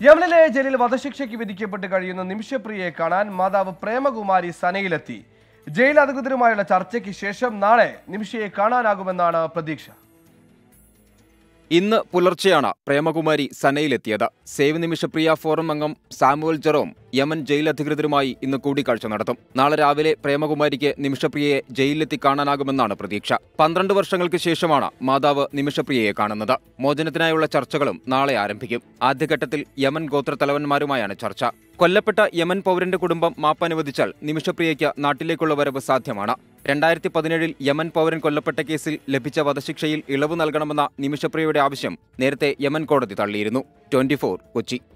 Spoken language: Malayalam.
യമനിലെ ജയിലിൽ വധശിക്ഷയ്ക്ക് വിധിക്കപ്പെട്ട് കഴിയുന്ന നിമിഷപ്രിയയെ കാണാൻ മാതാവ് പ്രേമകുമാരി സനയിലെത്തി ജയിൽ അധികൃതരുമായുള്ള ചർച്ചയ്ക്ക് ശേഷം നാളെ നിമിഷയെ കാണാനാകുമെന്നാണ് പ്രതീക്ഷ ഇന്ന് പുലർച്ചെയാണ് പ്രേമകുമാരി സനയിലെത്തിയത് സേവ് നിമിഷപ്രിയ ഫോറം അംഗം സാമുവൽ ജെറോം യമൻ ജയിൽ അധികൃതരുമായി ഇന്ന് കൂടിക്കാഴ്ച നടത്തും നാളെ രാവിലെ പ്രേമകുമാരിക്ക് നിമിഷപ്രിയയെ ജയിലിലെത്തി കാണാനാകുമെന്നാണ് പ്രതീക്ഷ പന്ത്രണ്ട് വർഷങ്ങൾക്ക് ശേഷമാണ് മാതാവ് നിമിഷപ്രിയയെ കാണുന്നത് മോചനത്തിനായുള്ള ചർച്ചകളും നാളെ ആരംഭിക്കും ആദ്യഘട്ടത്തിൽ യമൻ ഗോത്രത്തലവന്മാരുമായാണ് ചർച്ച കൊല്ലപ്പെട്ട യമൻ പൗരന്റെ കുടുംബം മാപ്പ് അനുവദിച്ചാൽ നിമിഷപ്രിയയ്ക്ക് നാട്ടിലേക്കുള്ള വരവ് സാധ്യമാണ് രണ്ടായിരത്തി പതിനേഴിൽ യമൻ പൗരൻ കൊല്ലപ്പെട്ട കേസിൽ ലഭിച്ച വധശിക്ഷയിൽ ഇളവ് നൽകണമെന്ന നിമിഷപ്രിയയുടെ ആവശ്യം നേരത്തെ യമൻ കോടതി തള്ളിയിരുന്നു ട്വന്റി കൊച്ചി